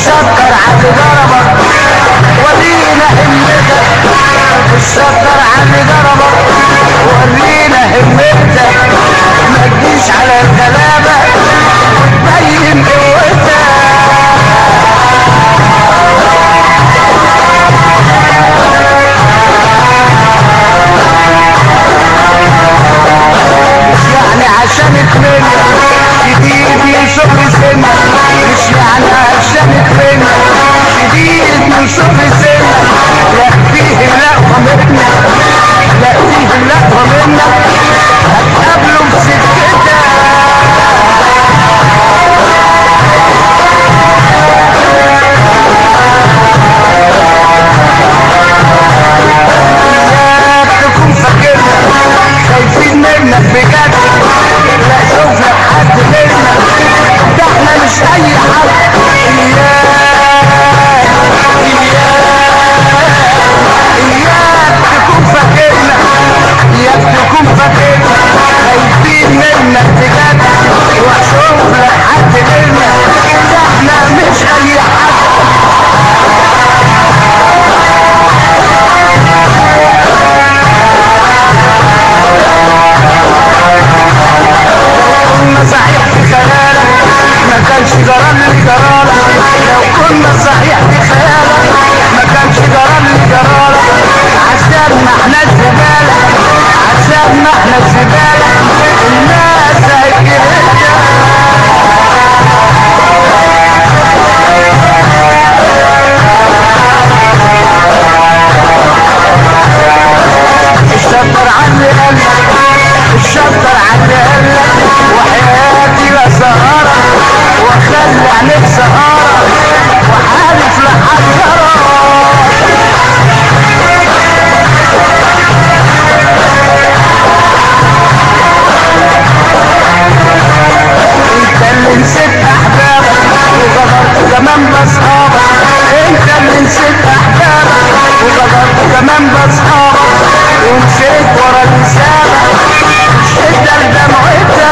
الشطر على ضربك ورينا همتك الشطر على ضربك ورينا همتك ما تجيش على الغلابة وتبين قوتك مش يعني عشان اتمنى جديد من صفر سنة مش يعني عشان اتمنى جديد من صفر سنة لا فيه لقوة منك لا فيه لقوة منك هتقابله بسكتك اياك تكون فاكرنا خايفين منك بجد لا شوفنا حد منا ده احنا مش اي حد اياك اياك اياك تكون فاكرنا اياك تكون فاكرنا خايفين منك بجد واشوف لك حد منا ده احنا مش اي حد كنا صحيح في خيالك ما كانش جرى لي جرالك لو كنا صحيح في خيالك ما كانش جرى لي جرالك عشان ما احنا الزبالة عشان ما احنا الزبالة الناس هيجرينا الشطر عني قلبك الشطر عني قلبك وحياتي لا سهرة واخلي عينيك سهرة وحالف لحجرة انت اللي نسيت احبابك وغدرت كمان باصحابك انت اللي نسيت احبابك وغدرت كمان باصحابك ومشيت ورا اللي سابك الشدة لدمعتك